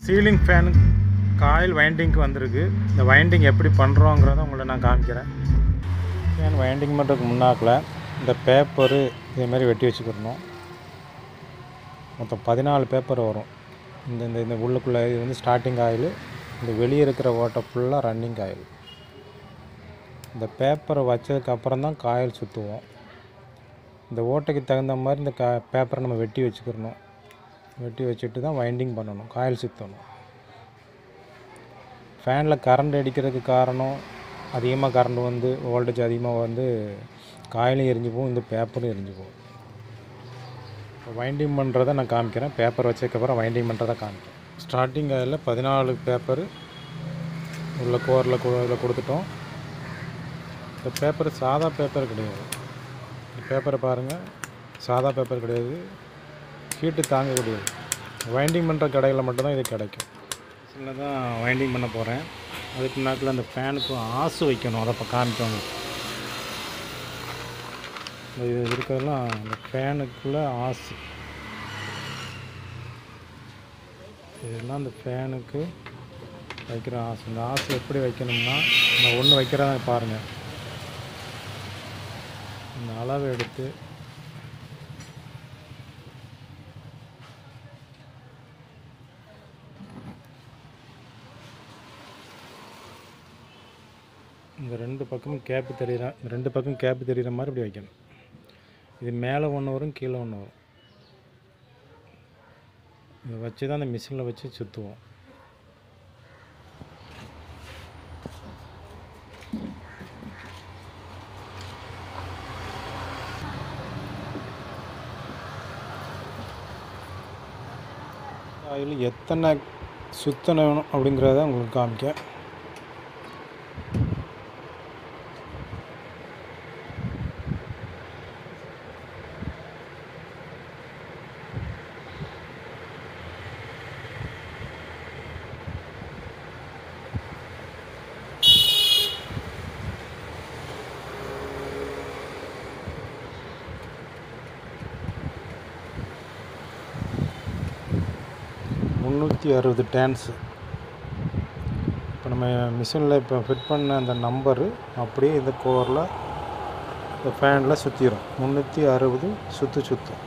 ceiling fan coil வைண்டிங்க்கு வந்திருக்கு இந்த winding எப்படி பண்ணுறோங்கிறத உங்களை நான் காமிக்கிறேன் ஃபேன் வைண்டிங் பண்ணுறதுக்கு முன்னாக்கில் இந்த பேப்பரு இதேமாரி வெட்டி வச்சுக்கிடணும் மொத்தம் பதினாலு பேப்பர் வரும் இந்த இந்த இந்த உள்ளுக்குள்ளே இது வந்து ஸ்டார்டிங் ஆயில் இந்த வெளியே இருக்கிற ஓட்டை ஃபுல்லாக ரன்னிங் ஆயில் இந்த பேப்பரை வச்சதுக்கு அப்புறம் தான் காயில் சுற்றுவோம் இந்த ஓட்டைக்கு தகுந்த மாதிரி இந்த கா பேப்பரை நம்ம வெட்டி வச்சுக்கிறணும் வெட்டி வச்சுட்டு தான் வைண்டிங் பண்ணணும் காயில் சுற்றணும் ஃபேனில் கரண்ட் அடிக்கிறதுக்கு காரணம் அதிகமாக கரண்ட் வந்து வோல்டேஜ் அதிகமாக வந்து காயிலும் எரிஞ்சு போகும் இந்த பேப்பரும் எரிஞ்சு போகும் இப்போ வைண்டிங் பண்ணுறதை நான் காமிக்கிறேன் பேப்பர் வச்சதுக்கப்புறம் வைண்டிங் பண்ணுறதை காமிக்கிறேன் ஸ்டார்டிங் ஆயில் பதினாலு பேப்பர் உள்ள கோரில் இதில் கொடுத்துட்டோம் இந்த பேப்பர் சாதா பேப்பர் கிடையாது இந்த பேப்பரை பாருங்கள் சாதா பேப்பர் கிடையாது ஹீட்டு தாங்கக்கூடியது வைண்டிங் பண்ணுற கடையில் மட்டும்தான் இது கிடைக்கும் இதில் தான் வைண்டிங் பண்ண போகிறேன் அதுக்கு முன்னாக்கில் அந்த ஃபேனுக்கு ஆசு வைக்கணும் அதை இப்போ காமிக்கணும் இந்த இது இருக்கிறதெல்லாம் அந்த ஃபேனுக்குள்ளே ஆசு இதெல்லாம் அந்த ஃபேனுக்கு வைக்கிற ஆசு இந்த ஆசு எப்படி வைக்கணும்னா நான் ஒன்று வைக்கிறதா பாருங்கள் இந்த அளவு எடுத்து இந்த ரெண்டு பக்கமும் கேப்பு தெரியுற இந்த ரெண்டு பக்கம் கேப்பு தெரியுற மாதிரி இப்படி வைக்கணும் இது மேலே ஒன்று வரும் கீழே ஒன்று வரும் இதை வச்சு தான் அந்த மிஷினில் வச்சு சுற்றுவோம் அதில் எத்தனை சுத்தணும் அப்படிங்கிறத உங்களுக்கு காமிக்க முந்நூற்றி அறுபது டேன்ஸு இப்போ நம்ம மிஷினில் இப்போ ஃபிட் பண்ண அந்த நம்பரு அப்படியே இந்த கோரில் இந்த ஃபேனில் சுற்றிடும் முந்நூற்றி அறுபது சுற்று சுற்றும்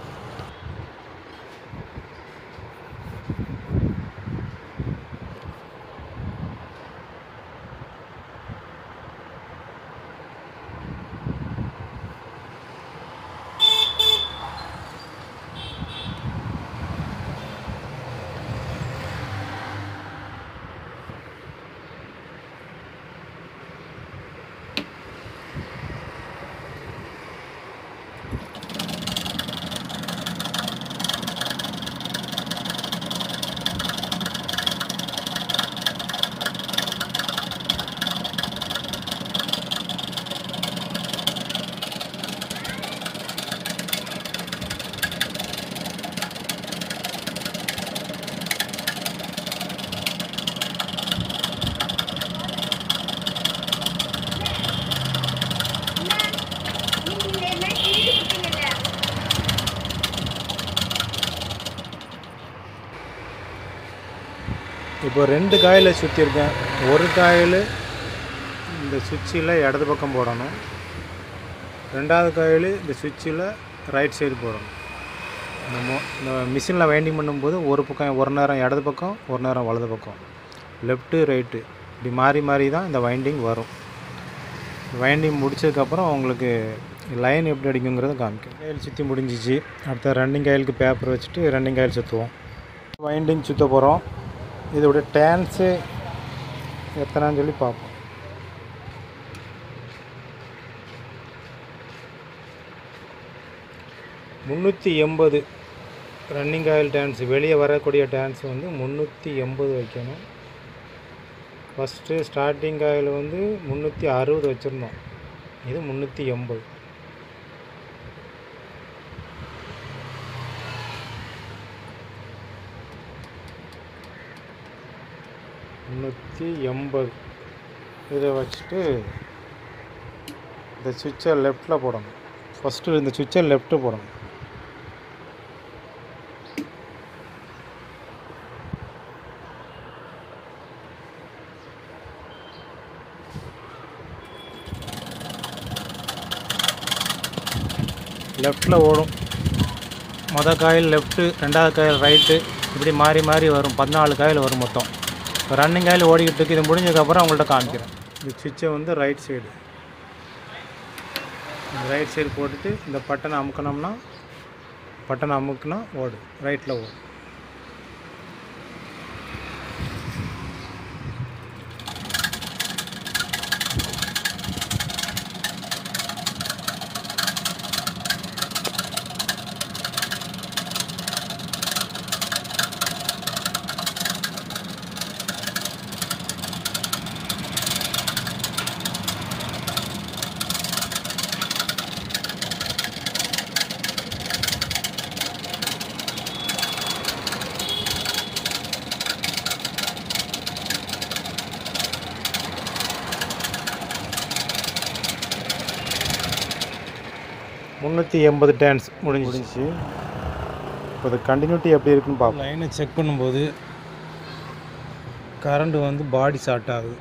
இப்போ ரெண்டு காயில் சுற்றிருக்கேன் ஒரு காயில் இந்த சுவிட்சில் இடது பக்கம் போடணும் ரெண்டாவது காயில் இந்த சுவிட்சில் ரைட் சைடு போடணும் இந்த மோ இந்த மிஷினில் வைண்டிங் பண்ணும்போது ஒரு பக்கம் ஒரு நேரம் இடது பக்கம் ஒரு நேரம் வலது பக்கம் லெஃப்ட்டு ரைட்டு இப்படி மாறி மாறி தான் இந்த வைண்டிங் வரும் வைண்டிங் முடிச்சதுக்கப்புறம் உங்களுக்கு லைன் எப்படி அடிக்குங்கிறத காமிக்கும் கையில் சுற்றி முடிஞ்சிச்சு அடுத்த ரன்னிங் கைலுக்கு பேப்பர் வச்சுட்டு ரன்னிங் கையில் சுற்றுவோம் வைண்டிங் சுற்ற போகிறோம் இதோட டேன்ஸு எத்தனைன்னு சொல்லி பார்ப்போம் முந்நூற்றி எண்பது ரன்னிங் ஆயில் டேன்ஸ் வெளியே வரக்கூடிய டேன்ஸ் வந்து முந்நூற்றி எண்பது வைக்கணும் ஃபஸ்ட்டு ஸ்டார்டிங் ஆயில் வந்து முந்நூற்றி அறுபது வச்சுருந்தோம் இது முந்நூற்றி எண்பது முந்நூற்றி எண்பது இதை வச்சுட்டு இந்த சுவிட்சை லெஃப்டில் போடணும் ஃபஸ்ட்டு இந்த சுவிட்சை லெஃப்ட்டு போடணும் லெஃப்டில் ஓடும் மொதல் காயில் லெஃப்ட்டு ரெண்டாவது காயில் ரைட்டு இப்படி மாறி மாறி வரும் பதினாலு காயில் வரும் மொத்தம் இப்போ ரன்னிங் காயில் ஓடிக்கிட்டு இருக்கு இது முடிஞ்சதுக்கப்புறம் உங்கள்கிட்ட காமிக்கிறேன் இந்த சுவிட்சை வந்து ரைட் சைடு ரைட் சைடு போட்டுட்டு இந்த பட்டனை அமுக்கினோம்னா பட்டனை அமுக்குனா ஓடும் ரைட்டில் ஓடும் முந்நூற்றி எண்பது டேன்ஸ் முடிஞ்சிச்சு இப்போ அது கண்டினியூட்டி எப்படி இருக்குன்னு பார்ப்போம் லைனை செக் பண்ணும்போது கரண்ட் வந்து பாடி ஷார்ட் ஆகுது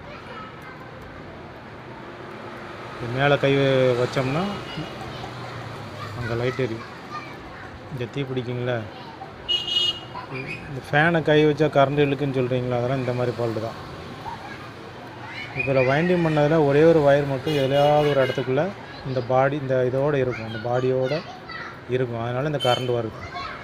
இது மேலே கை வச்சோம்னா அங்கே லைட் எரியும் இந்த தீ பிடிக்குங்களா இந்த ஃபேனை கை வச்சா கரண்ட் இழுக்குன்னு சொல்கிறீங்களா அதெல்லாம் இந்த மாதிரி ஃபால்ட்டு தான் இதில் வைண்டிங் பண்ணதில் ஒரே ஒரு ஒயர் மட்டும் எதுலையாவது ஒரு இடத்துக்குள்ளே இந்த பாடி இந்த இதோட இருக்கும் இந்த பாடியோட இருக்கும் அதனால் இந்த கரண்ட் வருது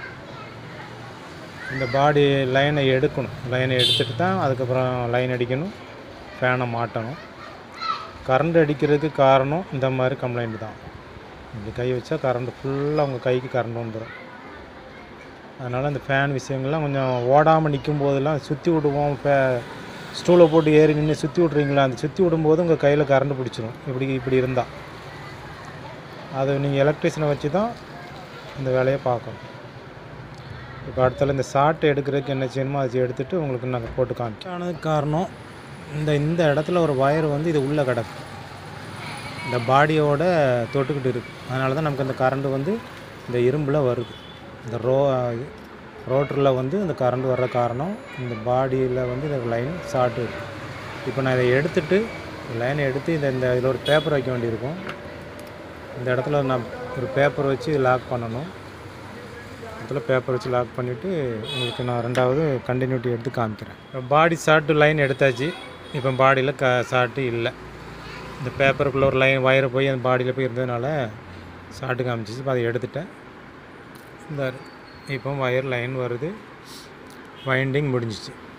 இந்த பாடி லைனை எடுக்கணும் லைனை எடுத்துட்டு தான் அதுக்கப்புறம் லைன் அடிக்கணும் ஃபேனை மாட்டணும் கரண்ட் அடிக்கிறதுக்கு காரணம் இந்த மாதிரி கம்ப்ளைண்ட் தான் இப்படி கை வச்சா கரண்ட் ஃபுல்லாக உங்கள் கைக்கு கரண்ட் வந்துடும் அதனால் இந்த ஃபேன் விஷயங்கள்லாம் கொஞ்சம் ஓடாமல் நிற்கும் போதெல்லாம் சுற்றி விடுவோம் ஃபே ஸ்டூலை போட்டு ஏறி நின்று சுற்றி விட்றீங்களா அந்த சுற்றி விடும்போது உங்கள் கையில் கரண்ட் பிடிச்சிரும் இப்படி இப்படி இருந்தால் அதை நீங்கள் எலக்ட்ரிஷியனை வச்சு தான் இந்த வேலையை பார்க்கணும் இப்போ அடுத்தால இந்த ஷார்ட் எடுக்கிறதுக்கு என்ன செய்யணுமோ அதை எடுத்துகிட்டு உங்களுக்கு நாங்கள் போட்டு காமிக்கோம் ஆனதுக்கு காரணம் இந்த இந்த இடத்துல ஒரு ஒயர் வந்து இது உள்ளே கிடக்கு இந்த பாடியோட தொட்டுக்கிட்டு இருக்குது அதனால தான் நமக்கு அந்த கரண்ட் வந்து இந்த இரும்பில் வருது இந்த ரோ ரோட்டரில் வந்து இந்த கரண்ட் வர்ற காரணம் இந்த பாடியில் வந்து இந்த லைன் ஷார்ட் இருக்குது இப்போ நான் இதை எடுத்துட்டு லைனை எடுத்து இந்த இந்த இதில் ஒரு பேப்பர் வைக்க வேண்டியிருக்கும் இந்த இடத்துல நான் ஒரு பேப்பர் வச்சு லாக் பண்ணணும் இடத்துல பேப்பர் வச்சு லாக் பண்ணிவிட்டு உங்களுக்கு நான் ரெண்டாவது கண்டினியூட்டி எடுத்து காமிக்கிறேன் இப்போ பாடி ஷார்ட்டு லைன் எடுத்தாச்சு இப்போ பாடியில் க ஷார்ட்டு இல்லை இந்த பேப்பருக்குள்ளே ஒரு லைன் வயரை போய் அந்த பாடியில் போய் இருந்ததுனால ஷார்ட்டு காமிச்சிச்சு இப்போ அதை எடுத்துட்டேன் இந்த இப்போ வயர் லைன் வருது வைண்டிங் முடிஞ்சிச்சு